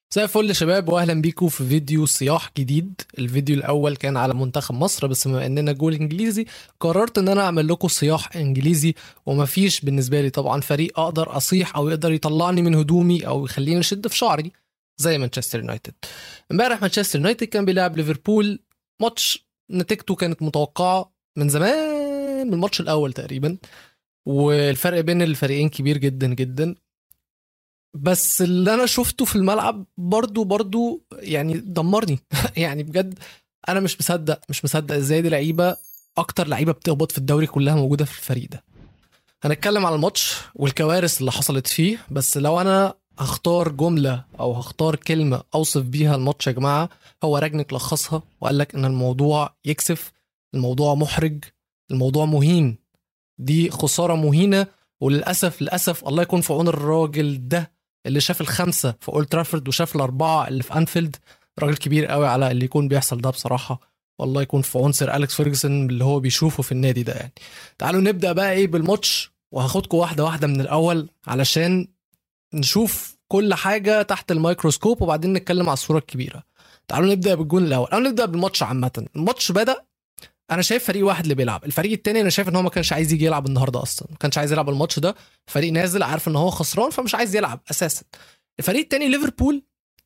زي الفل يا شباب واهلا بيكم في فيديو صياح جديد الفيديو الاول كان على منتخب مصر بس بما اننا جول انجليزي قررت ان انا اعمل لكم صياح انجليزي ومفيش بالنسبه لي طبعا فريق اقدر اصيح او يقدر يطلعني من هدومي او يخليني اشد في شعري زي مانشستر يونايتد امبارح مانشستر يونايتد كان بيلعب ليفربول ماتش نتيجته كانت متوقعه من زمان من الماتش الاول تقريبا والفرق بين الفريقين كبير جدا جدا بس اللي انا شفته في الملعب برضو برضو يعني دمرني يعني بجد انا مش مصدق مش مصدق ازاي دي لعيبه اكتر لعيبه بتقبض في الدوري كلها موجوده في الفريق ده هنتكلم على الماتش والكوارث اللي حصلت فيه بس لو انا هختار جمله او هختار كلمه اوصف بيها الماتش يا جماعه هو راجنك لخصها وقال لك ان الموضوع يكسف الموضوع محرج الموضوع مهين دي خساره مهينه وللاسف للاسف الله يكون في عون الراجل ده اللي شاف الخمسه في اولد ترافورد وشاف الاربعه اللي في انفيلد راجل كبير قوي على اللي يكون بيحصل ده بصراحه والله يكون في عون سير اليكس فيرجسون اللي هو بيشوفه في النادي ده يعني تعالوا نبدا بقى ايه بالماتش وهاخدكم واحده واحده من الاول علشان نشوف كل حاجه تحت الميكروسكوب وبعدين نتكلم على الصوره الكبيره تعالوا نبدا بالجون الاول او نبدا بالماتش عامه الماتش بدا انا شايف فريق واحد اللي بيلعب الفريق التاني انا شايف ان هو ما كانش عايز يجي يلعب النهارده اصلا ما كانش عايز يلعب الماتش ده فريق نازل عارف ان هو خسران فمش عايز يلعب اساسا الفريق التاني ليفربول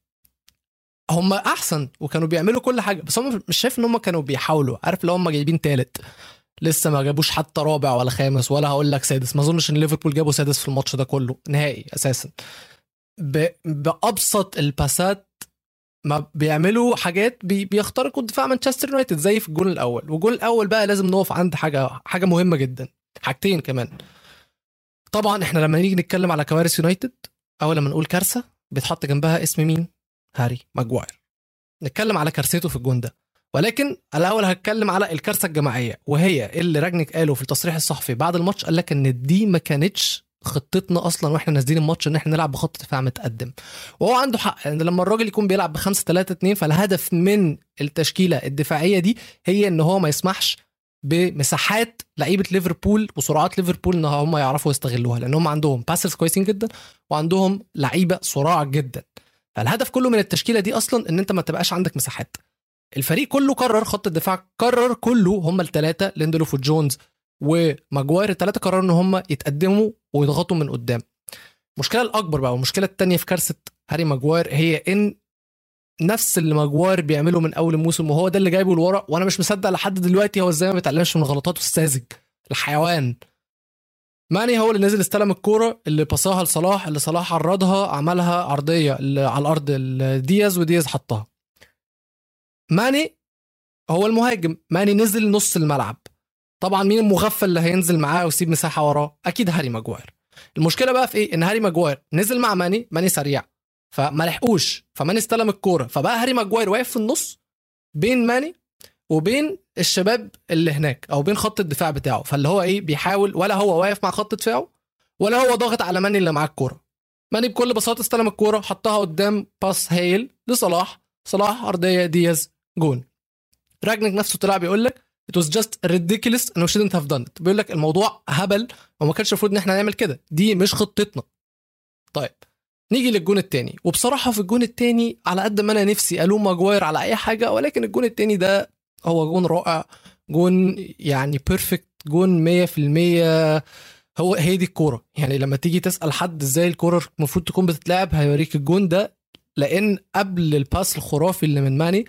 هم احسن وكانوا بيعملوا كل حاجه بس هم مش شايف ان هم كانوا بيحاولوا عارف لو هم جايبين تالت لسه ما جابوش حتى رابع ولا خامس ولا هقول لك سادس ما اظنش ان ليفربول جابوا سادس في الماتش ده كله نهائي اساسا ب... بابسط الباسات ما بيعملوا حاجات بي... بيخترقوا دفاع مانشستر يونايتد زي في الجول الاول والجول الاول بقى لازم نقف عند حاجه حاجه مهمه جدا حاجتين كمان طبعا احنا لما نيجي نتكلم على كوارث يونايتد اول لما نقول كارثه بيتحط جنبها اسم مين هاري ماجواير نتكلم على كارثته في الجون ده ولكن الاول هتكلم على الكارثه الجماعيه وهي اللي راجنك قاله في التصريح الصحفي بعد الماتش قال لك ان دي ما كانتش خطتنا اصلا واحنا نازلين الماتش ان احنا نلعب بخط دفاع متقدم وهو عنده حق يعني لما الراجل يكون بيلعب ب 5 3 2 فالهدف من التشكيله الدفاعيه دي هي ان هو ما يسمحش بمساحات لعيبه ليفربول وسرعات ليفربول ان هم يعرفوا يستغلوها لان هم عندهم باسرز كويسين جدا وعندهم لعيبه صراع جدا فالهدف كله من التشكيله دي اصلا ان انت ما تبقاش عندك مساحات الفريق كله قرر خط الدفاع قرر كله هم الثلاثه ليندلوف وجونز وماجواير الثلاثه قرروا ان هم يتقدموا ويضغطوا من قدام المشكله الاكبر بقى والمشكله الثانيه في كارثه هاري ماجواير هي ان نفس اللي ماجواير بيعمله من اول الموسم وهو ده اللي جايبه لورا وانا مش مصدق لحد دلوقتي هو ازاي ما بيتعلمش من غلطاته الساذج الحيوان ماني هو اللي نزل استلم الكوره اللي باصاها لصلاح اللي صلاح عرضها عملها عرضيه اللي على الارض دياز ودياز حطها ماني هو المهاجم ماني نزل نص الملعب طبعا مين المغفل اللي هينزل معاه ويسيب مساحه وراه اكيد هاري ماجواير المشكله بقى في ايه ان هاري ماجواير نزل مع ماني ماني سريع فما لحقوش فماني استلم الكوره فبقى هاري ماجواير واقف في النص بين ماني وبين الشباب اللي هناك او بين خط الدفاع بتاعه فاللي هو ايه بيحاول ولا هو واقف مع خط دفاعه ولا هو ضاغط على ماني اللي معاه الكوره ماني بكل بساطه استلم الكوره حطها قدام باس هايل لصلاح صلاح ارضيه دياز جون راجنك نفسه طلع بيقول لك it was just ridiculous and we shouldn't have done it بيقول لك الموضوع هبل وما كانش المفروض ان احنا نعمل كده دي مش خطتنا طيب نيجي للجون التاني وبصراحه في الجون التاني على قد ما انا نفسي الوم ماجواير على اي حاجه ولكن الجون التاني ده هو جون رائع جون يعني بيرفكت جون 100% هو هي دي الكوره يعني لما تيجي تسال حد ازاي الكوره المفروض تكون بتتلعب هيوريك الجون ده لان قبل الباس الخرافي اللي من ماني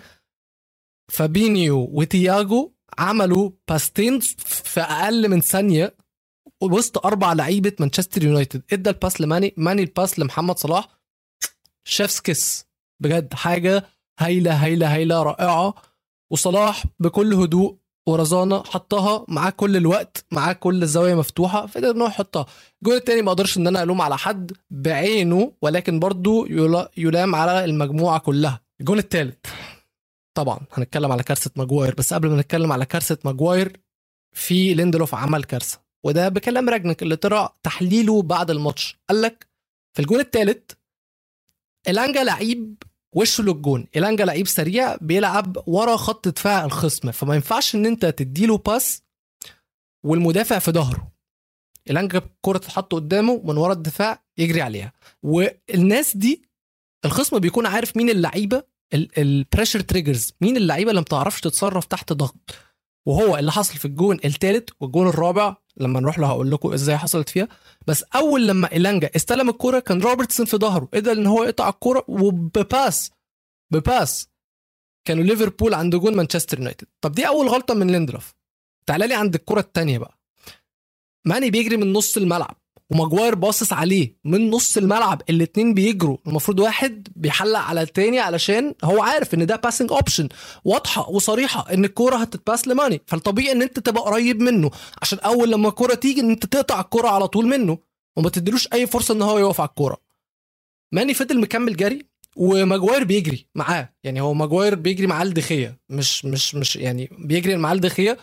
فابينيو وتياجو عملوا باستين في اقل من ثانيه وسط اربع لعيبه مانشستر يونايتد ادى الباس لماني ماني الباس لمحمد صلاح شيفس كيس بجد حاجه هايله هايله هايله رائعه وصلاح بكل هدوء ورزانه حطها معاه كل الوقت معاه كل الزاويه مفتوحه فقدر ان هو يحطها الجول التاني ما اقدرش ان انا الوم على حد بعينه ولكن برضو يلام على المجموعه كلها الجول التالت طبعا هنتكلم على كارثه ماجواير بس قبل ما نتكلم على كارثه ماجواير في ليندلوف عمل كارثه وده بكلام راجنك اللي طلع تحليله بعد الماتش قال لك في الجون الثالث الانجا لعيب وشه للجون الانجا لعيب سريع بيلعب ورا خط دفاع الخصم فما ينفعش ان انت تديله باس والمدافع في ظهره الانجا الكره تتحط قدامه من ورا الدفاع يجري عليها والناس دي الخصم بيكون عارف مين اللعيبه البريشر تريجرز مين اللعيبه اللي ما بتعرفش تتصرف تحت ضغط وهو اللي حصل في الجون الثالث والجون الرابع لما نروح له هقول لكم ازاي حصلت فيها بس اول لما ايلانجا استلم الكوره كان روبرتسون في ظهره قدر ان هو يقطع الكوره وبباس بباس كانوا ليفربول عند جون مانشستر يونايتد طب دي اول غلطه من ليندروف تعالى لي عند الكره الثانيه بقى ماني بيجري من نص الملعب وماجواير باصص عليه من نص الملعب الاتنين بيجروا المفروض واحد بيحلق على التاني علشان هو عارف ان ده باسنج اوبشن واضحه وصريحه ان الكوره هتتباس لماني فالطبيعي ان انت تبقى قريب منه عشان اول لما الكوره تيجي ان انت تقطع الكوره على طول منه وما تديلوش اي فرصه ان هو يقف على الكوره ماني فضل مكمل جري وماجواير بيجري معاه يعني هو ماجواير بيجري معاه الدخيه مش مش مش يعني بيجري معاه الدخيه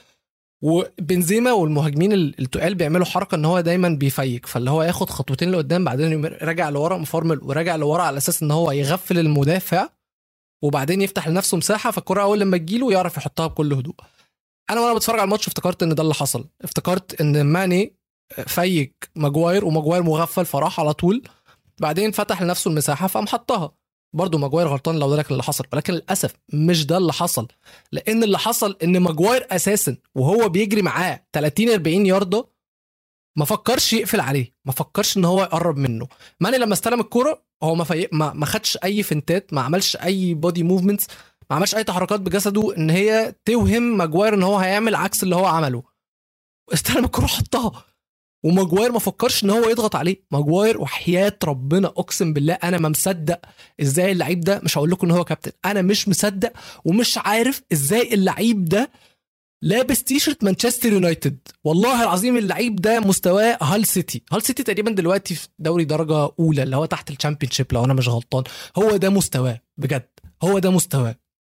وبنزيما والمهاجمين التقال بيعملوا حركه ان هو دايما بيفيك فاللي هو ياخد خطوتين لقدام بعدين راجع لورا مفرمل وراجع لورا على اساس ان هو يغفل المدافع وبعدين يفتح لنفسه مساحه فالكره اول لما تجيله يعرف يحطها بكل هدوء انا وانا بتفرج على الماتش افتكرت ان ده اللي حصل افتكرت ان ماني فيك ماجواير وماجواير مغفل فراح على طول بعدين فتح لنفسه المساحه فقام حطها برضه ماجواير غلطان لو ده اللي حصل ولكن للاسف مش ده اللي حصل لان اللي حصل ان ماجواير اساسا وهو بيجري معاه 30 40 يارده ما فكرش يقفل عليه ما فكرش ان هو يقرب منه ماني لما استلم الكوره هو ما, في... ما ما خدش اي فنتات ما عملش اي بودي موفمنتس ما عملش اي تحركات بجسده ان هي توهم ماجواير ان هو هيعمل عكس اللي هو عمله استلم الكوره حطها وماجواير ما فكرش ان هو يضغط عليه ماجواير وحياه ربنا اقسم بالله انا ما مصدق ازاي اللعيب ده مش هقول لكم ان هو كابتن انا مش مصدق ومش عارف ازاي اللعيب ده لابس تيشرت مانشستر يونايتد والله العظيم اللعيب ده مستواه هال سيتي هال سيتي تقريبا دلوقتي في دوري درجه اولى اللي هو تحت الشامبيونشيب لو انا مش غلطان هو ده مستواه بجد هو ده مستواه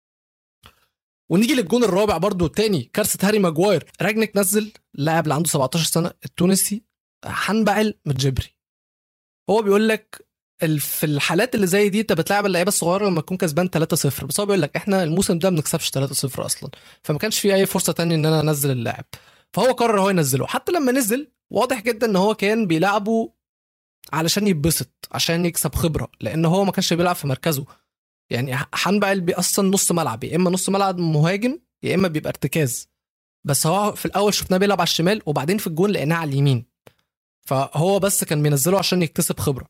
ونيجي للجون الرابع برضو التاني كارثه هاري ماجواير راجنك نزل اللاعب اللي عنده 17 سنه التونسي حنبعل متجبري هو بيقول لك في الحالات اللي زي دي انت بتلعب اللعيبه الصغيره لما تكون كسبان 3-0 بس هو بيقول لك احنا الموسم ده ما بنكسبش 3-0 اصلا فما كانش في اي فرصه تانية ان انا انزل اللاعب فهو قرر هو ينزله حتى لما نزل واضح جدا ان هو كان بيلعبه علشان يتبسط عشان يكسب خبره لان هو ما كانش بيلعب في مركزه يعني حنبعل اصلا نص ملعب يا اما نص ملعب مهاجم يا اما بيبقى ارتكاز بس هو في الاول شفناه بيلعب على الشمال وبعدين في الجون لقيناه على اليمين فهو بس كان بينزله عشان يكتسب خبره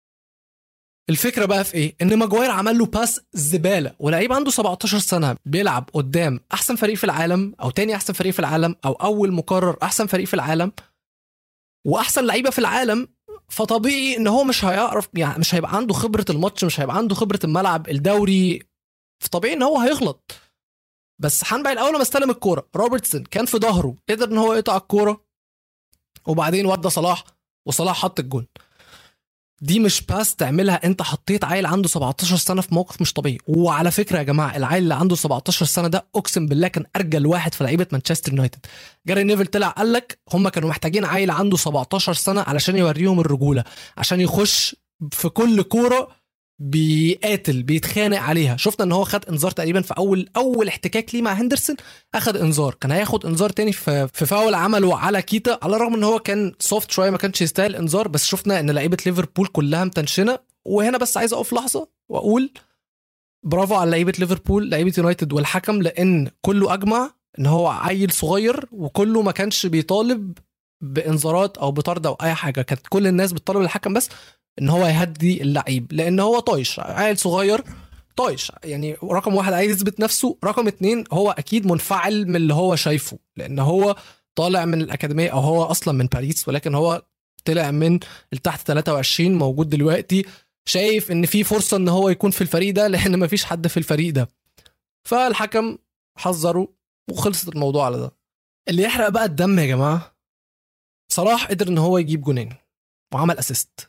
الفكره بقى في ايه ان ماجواير عمل له باس زباله ولعيب عنده 17 سنه بيلعب قدام احسن فريق في العالم او تاني احسن فريق في العالم او اول مقرر احسن فريق في العالم واحسن لعيبه في العالم فطبيعي ان هو مش هيعرف يعني مش هيبقى عنده خبره الماتش مش هيبقى عنده خبره الملعب الدوري فطبيعي ان هو هيغلط بس حنبعل اول ما استلم الكوره روبرتسون كان في ظهره قدر ان هو يقطع الكوره وبعدين ودى صلاح وصلاح حط الجون دي مش باس تعملها انت حطيت عيل عنده 17 سنه في موقف مش طبيعي وعلى فكره يا جماعه العيل اللي عنده 17 سنه ده اقسم بالله كان ارجل واحد في لعيبه مانشستر يونايتد جاري نيفل طلع قال لك هم كانوا محتاجين عيل عنده 17 سنه علشان يوريهم الرجوله عشان يخش في كل كوره بيقاتل بيتخانق عليها شفنا ان هو خد انذار تقريبا في اول اول احتكاك ليه مع هندرسون اخد انذار كان هياخد انذار تاني في في فاول عمله على كيتا على الرغم ان هو كان سوفت شويه ما كانش يستاهل انذار بس شفنا ان لعيبه ليفربول كلها متنشنه وهنا بس عايز اقف لحظه واقول برافو على لعيبه ليفربول لعيبه يونايتد والحكم لان كله اجمع ان هو عيل صغير وكله ما كانش بيطالب بانذارات او بطرد او اي حاجه كانت كل الناس بتطالب الحكم بس ان هو يهدي اللعيب لان هو طايش عيل صغير طايش يعني رقم واحد عايز يثبت نفسه رقم اتنين هو اكيد منفعل من اللي هو شايفه لان هو طالع من الاكاديميه او هو اصلا من باريس ولكن هو طلع من التحت 23 موجود دلوقتي شايف ان في فرصه ان هو يكون في الفريق ده لان مفيش حد في الفريق ده فالحكم حذره وخلصت الموضوع على ده اللي يحرق بقى الدم يا جماعه صلاح قدر ان هو يجيب جونين وعمل اسيست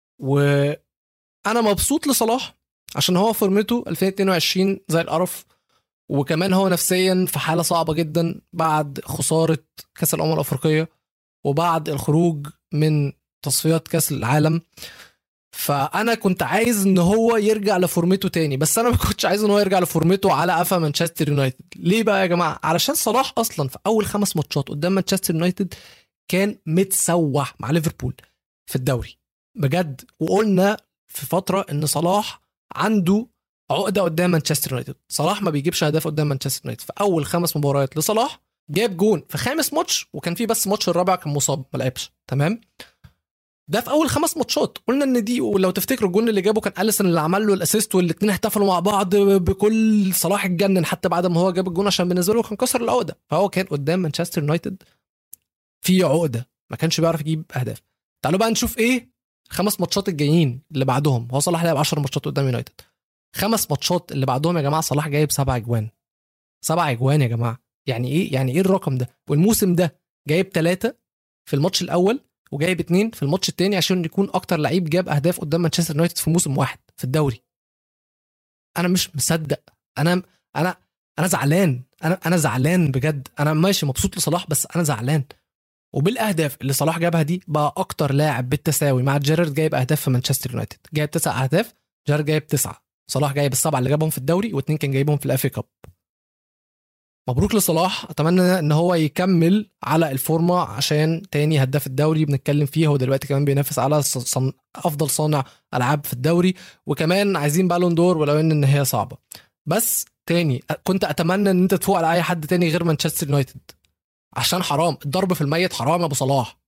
وانا مبسوط لصلاح عشان هو فورمته 2022 زي القرف وكمان هو نفسيا في حاله صعبه جدا بعد خساره كاس الامم الافريقيه وبعد الخروج من تصفيات كاس العالم فانا كنت عايز ان هو يرجع لفورمته تاني بس انا ما كنتش عايز ان هو يرجع لفورمته على قفا مانشستر يونايتد ليه بقى يا جماعه علشان صلاح اصلا في اول خمس ماتشات قدام مانشستر يونايتد كان متسوح مع ليفربول في الدوري بجد وقلنا في فتره ان صلاح عنده عقده قدام مانشستر يونايتد صلاح ما بيجيبش اهداف قدام مانشستر يونايتد في اول خمس مباريات لصلاح جاب جون في خامس ماتش وكان في بس ماتش الرابع كان مصاب ما لعبش تمام ده في اول خمس ماتشات قلنا ان دي ولو تفتكروا الجون اللي جابه كان اليسون اللي عمل له الاسيست والاثنين احتفلوا مع بعض بكل صلاح اتجنن حتى بعد ما هو جاب الجون عشان بالنسبه له كان كسر العقده فهو كان قدام مانشستر يونايتد في عقده ما كانش بيعرف يجيب اهداف تعالوا بقى نشوف ايه خمس ماتشات الجايين اللي بعدهم هو صلاح لعب 10 ماتشات قدام يونايتد خمس ماتشات اللي بعدهم يا جماعه صلاح جايب سبع اجوان سبع اجوان يا جماعه يعني ايه يعني ايه الرقم ده والموسم ده جايب ثلاثه في الماتش الاول وجايب اثنين في الماتش الثاني عشان يكون اكتر لعيب جاب اهداف قدام مانشستر يونايتد في موسم واحد في الدوري انا مش مصدق انا انا انا زعلان انا انا زعلان بجد انا ماشي مبسوط لصلاح بس انا زعلان وبالاهداف اللي صلاح جابها دي بقى اكتر لاعب بالتساوي مع جيرارد جايب اهداف في مانشستر يونايتد جايب تسع اهداف جيرارد جايب تسعه صلاح جايب السبعه اللي جابهم في الدوري واثنين كان جايبهم في الافي كاب مبروك لصلاح اتمنى ان هو يكمل على الفورمه عشان تاني هداف الدوري بنتكلم فيه هو دلوقتي كمان بينافس على صن... افضل صانع العاب في الدوري وكمان عايزين بالون دور ولو ان هي صعبه بس تاني كنت اتمنى ان انت تفوق على اي حد تاني غير مانشستر يونايتد عشان حرام الضرب في الميت حرام يا ابو صلاح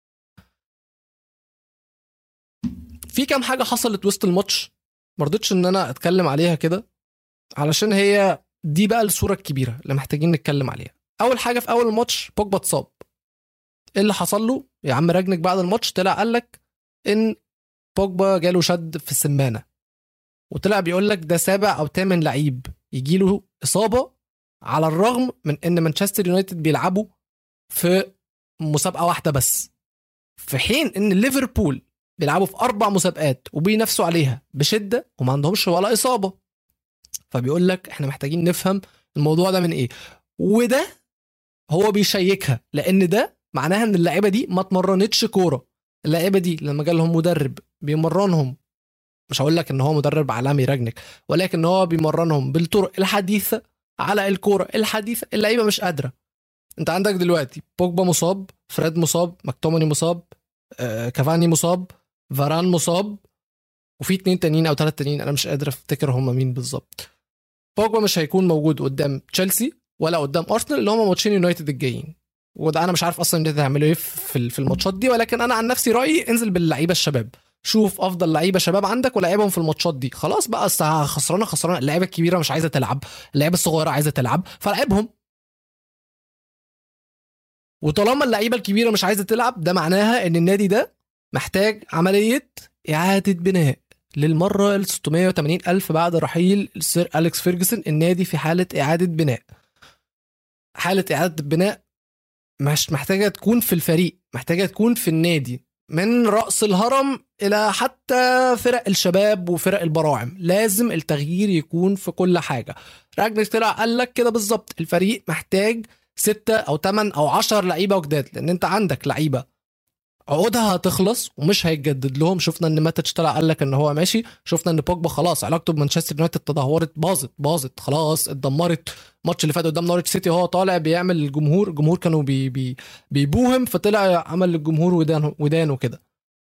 في كام حاجه حصلت وسط الماتش ما رضيتش ان انا اتكلم عليها كده علشان هي دي بقى الصوره الكبيره اللي محتاجين نتكلم عليها اول حاجه في اول الماتش بوجبا اتصاب ايه اللي حصل له يا عم راجنك بعد الماتش طلع قال لك ان بوجبا جاله شد في السمانه وطلع بيقول لك ده سابع او ثامن لعيب يجي له اصابه على الرغم من ان مانشستر يونايتد بيلعبوا في مسابقه واحده بس في حين ان ليفربول بيلعبوا في اربع مسابقات وبينافسوا عليها بشده وما عندهمش ولا اصابه فبيقول لك احنا محتاجين نفهم الموضوع ده من ايه وده هو بيشيكها لان ده معناها ان اللعيبه دي ما اتمرنتش كوره اللعيبه دي لما جالهم مدرب بيمرنهم مش هقول لك ان هو مدرب عالمي راجنك ولكن هو بيمرنهم بالطرق الحديثه على الكوره الحديثه اللعيبه مش قادره انت عندك دلوقتي بوجبا مصاب فريد مصاب مكتومني مصاب آه، كافاني مصاب فاران مصاب وفي اتنين تانيين او ثلاث تانيين انا مش قادر افتكر هم مين بالظبط بوجبا مش هيكون موجود قدام تشيلسي ولا قدام ارسنال اللي هم ماتشين يونايتد الجايين وده انا مش عارف اصلا انت هتعملوا ايه في الماتشات دي ولكن انا عن نفسي رايي انزل باللعيبه الشباب شوف افضل لعيبه شباب عندك ولعبهم في الماتشات دي خلاص بقى خسرانه خسرانه اللعيبه الكبيره مش عايزه تلعب اللعيبه الصغيره عايزه تلعب فلعبهم وطالما اللعيبه الكبيره مش عايزه تلعب ده معناها ان النادي ده محتاج عمليه اعاده بناء للمره ال 680 الف بعد رحيل السير اليكس فيرجسون النادي في حاله اعاده بناء حاله اعاده البناء مش محتاجه تكون في الفريق محتاجه تكون في النادي من راس الهرم الى حتى فرق الشباب وفرق البراعم لازم التغيير يكون في كل حاجه راجنر طلع قال لك كده بالظبط الفريق محتاج ستة او 8 او 10 لعيبه جداد لان انت عندك لعيبه عقودها هتخلص ومش هيتجدد لهم شفنا ان ماتش طلع قال لك ان هو ماشي شفنا ان بوجبا خلاص علاقته بمانشستر يونايتد تدهورت باظت باظت خلاص اتدمرت الماتش اللي فات قدام نورتش سيتي هو طالع بيعمل الجمهور الجمهور كانوا بي بي بيبوهم فطلع عمل للجمهور ودان ودان وكده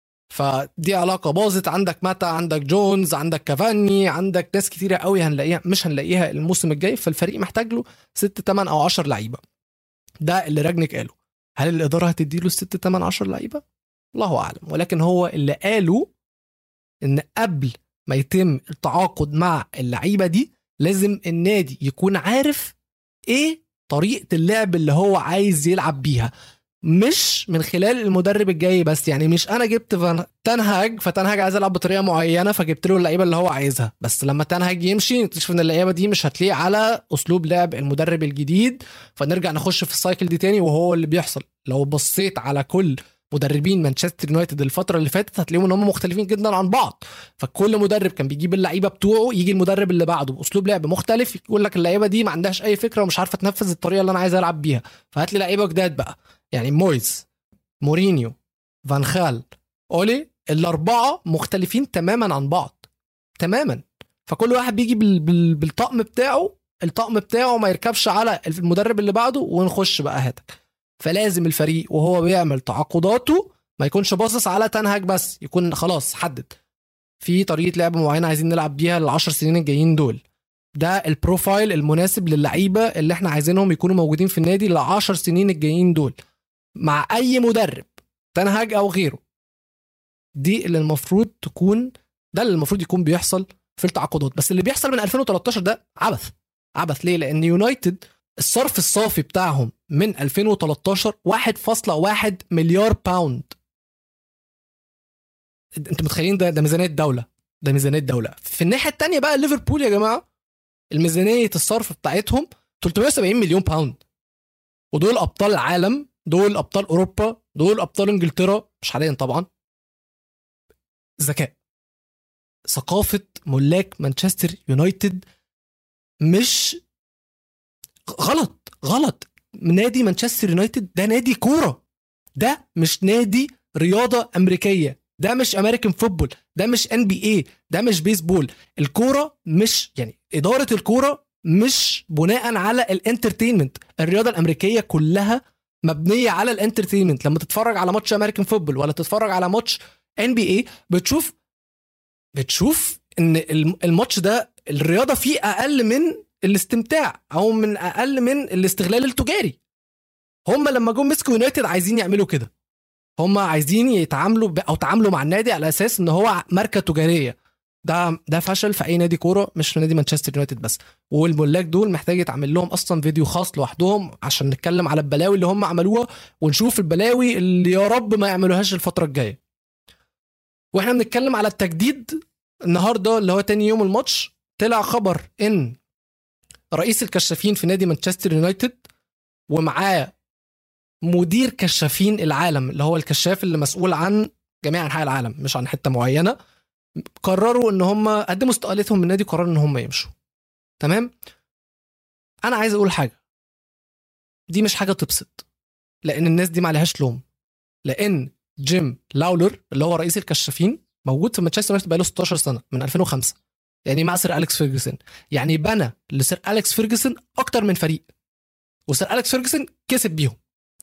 فدي علاقة باظت عندك ماتا عندك جونز عندك كافاني عندك ناس كتيرة قوي هنلاقيها مش هنلاقيها الموسم الجاي فالفريق محتاج له 6 8 او 10 لعيبة ده اللي راجنك قاله هل الإدارة هتدي له 6 8 10 لعيبة الله اعلم ولكن هو اللي قاله ان قبل ما يتم التعاقد مع اللعيبه دي لازم النادي يكون عارف ايه طريقه اللعب اللي هو عايز يلعب بيها مش من خلال المدرب الجاي بس يعني مش انا جبت تنهج فتنهج عايز يلعب بطريقه معينه فجبت له اللعيبه اللي هو عايزها بس لما تنهج يمشي نكتشف ان اللعيبه دي مش هتليق على اسلوب لعب المدرب الجديد فنرجع نخش في السايكل دي تاني وهو اللي بيحصل لو بصيت على كل مدربين مانشستر يونايتد الفتره اللي فاتت هتلاقيهم ان هم مختلفين جدا عن بعض فكل مدرب كان بيجيب اللعيبه بتوعه يجي المدرب اللي بعده باسلوب لعب مختلف يقول لك اللعيبه دي ما عندهاش اي فكره ومش عارفه تنفذ الطريقه اللي انا عايز العب بيها فهات لي لعيبه جداد بقى يعني مويز مورينيو فان خال اولي الاربعه مختلفين تماما عن بعض تماما فكل واحد بيجي بالطقم بتاعه الطقم بتاعه ما يركبش على المدرب اللي بعده ونخش بقى هاتك فلازم الفريق وهو بيعمل تعاقداته ما يكونش باصص على تنهج بس يكون خلاص حدد في طريقه لعب معينه عايزين نلعب بيها العشر سنين الجايين دول ده البروفايل المناسب للعيبه اللي احنا عايزينهم يكونوا موجودين في النادي العشر سنين الجايين دول مع اي مدرب تنهج او غيره دي اللي المفروض تكون ده اللي المفروض يكون بيحصل في التعاقدات بس اللي بيحصل من 2013 ده عبث عبث ليه لان يونايتد الصرف الصافي بتاعهم من 2013 1.1 مليار باوند انتوا متخيلين ده ده ميزانيه دوله ده ميزانيه دوله في الناحيه الثانيه بقى ليفربول يا جماعه الميزانيه الصرف بتاعتهم 370 مليون باوند ودول ابطال العالم دول ابطال اوروبا دول ابطال انجلترا مش حاليا طبعا ذكاء ثقافه ملاك مانشستر يونايتد مش غلط غلط نادي مانشستر يونايتد ده نادي كوره ده مش نادي رياضه امريكيه ده مش امريكان فوتبول ده مش ان بي اي ده مش بيسبول الكوره مش يعني اداره الكوره مش بناء على الانترتينمنت الرياضه الامريكيه كلها مبنيه على الانترتينمنت لما تتفرج على ماتش امريكان فوتبول ولا تتفرج على ماتش ان بي اي بتشوف بتشوف ان الماتش ده الرياضه فيه اقل من الاستمتاع او من اقل من الاستغلال التجاري هم لما جم مسكوا يونايتد عايزين يعملوا كده هم عايزين يتعاملوا ب... او تعاملوا مع النادي على اساس ان هو ماركه تجاريه ده ده فشل في اي نادي كوره مش في نادي مانشستر يونايتد بس والملاك دول محتاج يتعمل لهم اصلا فيديو خاص لوحدهم عشان نتكلم على البلاوي اللي هم عملوها ونشوف البلاوي اللي يا رب ما يعملوهاش الفتره الجايه واحنا بنتكلم على التجديد النهارده اللي هو تاني يوم الماتش طلع خبر ان رئيس الكشافين في نادي مانشستر يونايتد ومعاه مدير كشافين العالم اللي هو الكشاف اللي مسؤول عن جميع انحاء العالم مش عن حته معينه قرروا ان هم قدموا استقالتهم من النادي قرروا ان هم يمشوا تمام انا عايز اقول حاجه دي مش حاجه تبسط لان الناس دي ما عليهاش لوم لان جيم لاولر اللي هو رئيس الكشافين موجود في مانشستر يونايتد بقاله 16 سنه من 2005 يعني مع سير اليكس فيرجسون يعني بنى لسير اليكس فيرجسون اكتر من فريق وسير اليكس فيرجسون كسب بيهم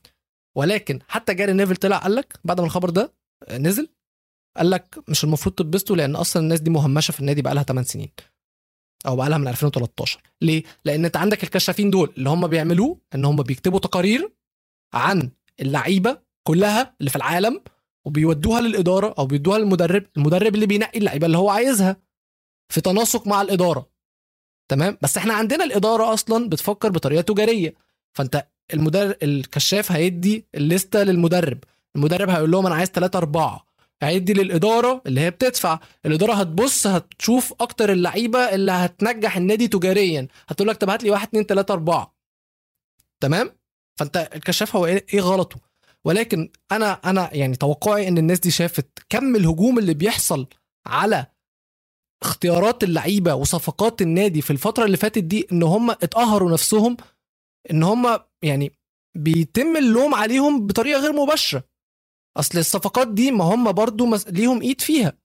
ولكن حتى جاري نيفل طلع قال لك بعد ما الخبر ده نزل قال لك مش المفروض تتبسطوا لان اصلا الناس دي مهمشه في النادي بقى لها 8 سنين او بقى لها من 2013 ليه لان انت عندك الكشافين دول اللي هم بيعملوه ان هم بيكتبوا تقارير عن اللعيبه كلها اللي في العالم وبيودوها للاداره او بيدوها للمدرب المدرب اللي بينقي اللعيبه اللي هو عايزها في تناسق مع الاداره تمام بس احنا عندنا الاداره اصلا بتفكر بطريقه تجاريه فانت المدرب الكشاف هيدي الليسته للمدرب المدرب هيقول لهم انا عايز ثلاثة أربعة هيدي للإدارة اللي هي بتدفع الإدارة هتبص هتشوف أكتر اللعيبة اللي هتنجح النادي تجاريا هتقول لك طب هات لي واحد اتنين تلاتة أربعة تمام فأنت الكشاف هو إيه غلطه ولكن أنا أنا يعني توقعي إن الناس دي شافت كم الهجوم اللي بيحصل على اختيارات اللعيبه وصفقات النادي في الفتره اللي فاتت دي ان هم اتقهروا نفسهم ان هم يعني بيتم اللوم عليهم بطريقه غير مباشره اصل الصفقات دي ما هم برضو مس... ليهم ايد فيها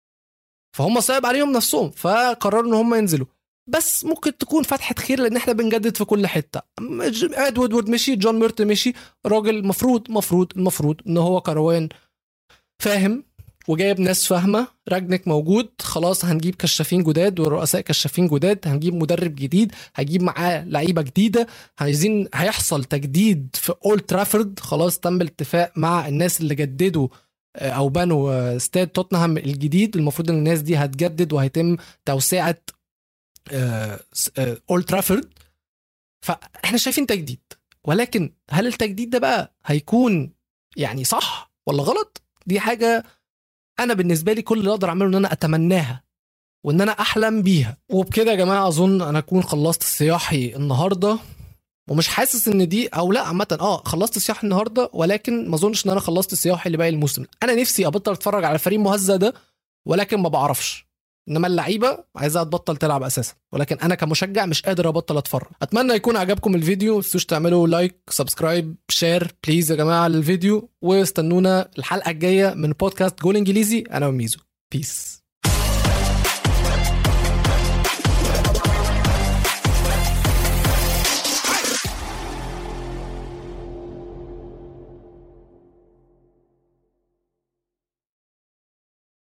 فهم صعب عليهم نفسهم فقرروا ان هم ينزلوا بس ممكن تكون فتحة خير لان احنا بنجدد في كل حته ادوارد مشي جون ميرت مشي راجل مفروض مفروض المفروض ان هو كروان فاهم وجايب ناس فاهمه راجنك موجود خلاص هنجيب كشافين جداد ورؤساء كشافين جداد هنجيب مدرب جديد هجيب معاه لعيبه جديده عايزين هيحصل تجديد في اولد ترافورد خلاص تم الاتفاق مع الناس اللي جددوا آه، او بنوا آه، استاد توتنهام الجديد المفروض ان الناس دي هتجدد وهيتم توسعه اولد ترافورد فاحنا شايفين تجديد ولكن هل التجديد ده بقى هيكون يعني صح ولا غلط دي حاجه انا بالنسبه لي كل اللي اقدر اعمله ان انا اتمناها وان انا احلم بيها وبكده يا جماعه اظن انا اكون خلصت الصياحي النهارده ومش حاسس ان دي او لا عامه اه خلصت الصياحي النهارده ولكن ما اظنش ان انا خلصت الصياحي اللي باقي الموسم انا نفسي ابطل اتفرج على الفريق المهزأ ده ولكن ما بعرفش انما اللعيبه عايزها تبطل تلعب اساسا ولكن انا كمشجع مش قادر ابطل اتفرج اتمنى يكون عجبكم الفيديو ما تنسوش تعملوا لايك سبسكرايب شير بليز يا جماعه للفيديو واستنونا الحلقه الجايه من بودكاست جول انجليزي انا وميزو بيس